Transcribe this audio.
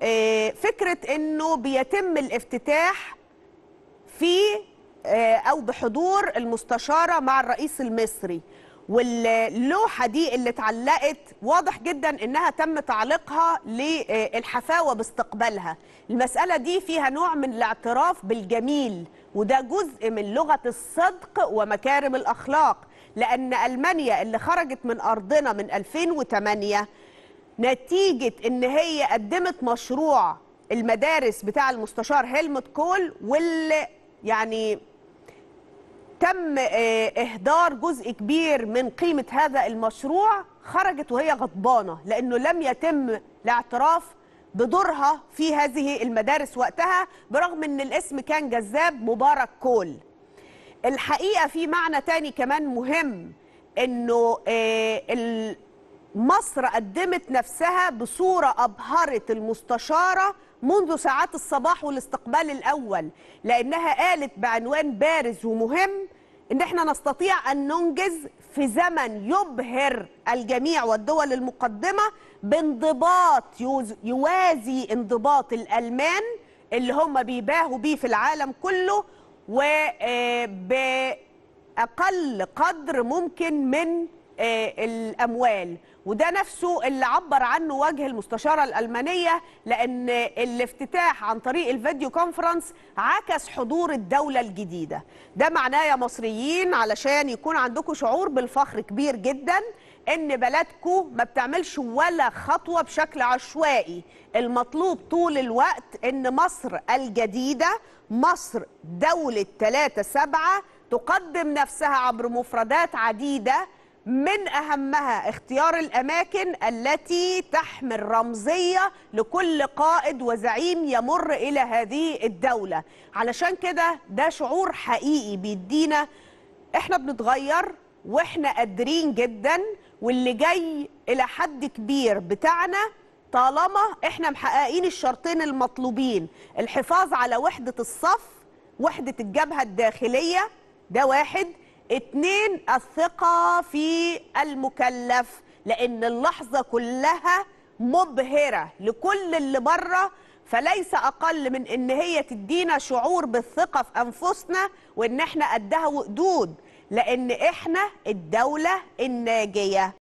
آه، فكره انه بيتم الافتتاح في آه، او بحضور المستشاره مع الرئيس المصري واللوحه دي اللي اتعلقت واضح جدا انها تم تعليقها للحفاوه باستقبالها المساله دي فيها نوع من الاعتراف بالجميل وده جزء من لغه الصدق ومكارم الاخلاق لان المانيا اللي خرجت من ارضنا من 2008 نتيجه ان هي قدمت مشروع المدارس بتاع المستشار هيلموت كول واللي يعني تم آه، اهدار جزء كبير من قيمه هذا المشروع خرجت وهي غضبانه لانه لم يتم الاعتراف بدورها في هذه المدارس وقتها برغم ان الاسم كان جذاب مبارك كول الحقيقه في معنى تاني كمان مهم انه آه، ال- مصر قدمت نفسها بصوره ابهرت المستشاره منذ ساعات الصباح والاستقبال الاول لانها قالت بعنوان بارز ومهم ان احنا نستطيع ان ننجز في زمن يبهر الجميع والدول المقدمه بانضباط يوز- يوازي انضباط الالمان اللي هم بيباهوا بيه في العالم كله وبأقل قدر ممكن من آه، الأموال وده نفسه اللي عبر عنه وجه المستشارة الألمانية لأن الافتتاح عن طريق الفيديو كونفرنس عكس حضور الدولة الجديدة ده معناه يا مصريين علشان يكون عندكم شعور بالفخر كبير جدا ان بلدكم ما بتعملش ولا خطوه بشكل عشوائي المطلوب طول الوقت ان مصر الجديده مصر دوله 3 7 تقدم نفسها عبر مفردات عديده من اهمها اختيار الاماكن التي تحمل رمزيه لكل قائد وزعيم يمر الى هذه الدوله علشان كده ده شعور حقيقي بيدينا احنا بنتغير واحنا قادرين جدا واللي جاي الى حد كبير بتاعنا طالما احنا محققين الشرطين المطلوبين الحفاظ على وحدة الصف وحدة الجبهة الداخلية ده واحد اتنين الثقة في المكلف لان اللحظة كلها مبهرة لكل اللي بره فليس اقل من ان هي تدينا شعور بالثقه في انفسنا وان احنا قدها وقدود لان احنا الدوله الناجيه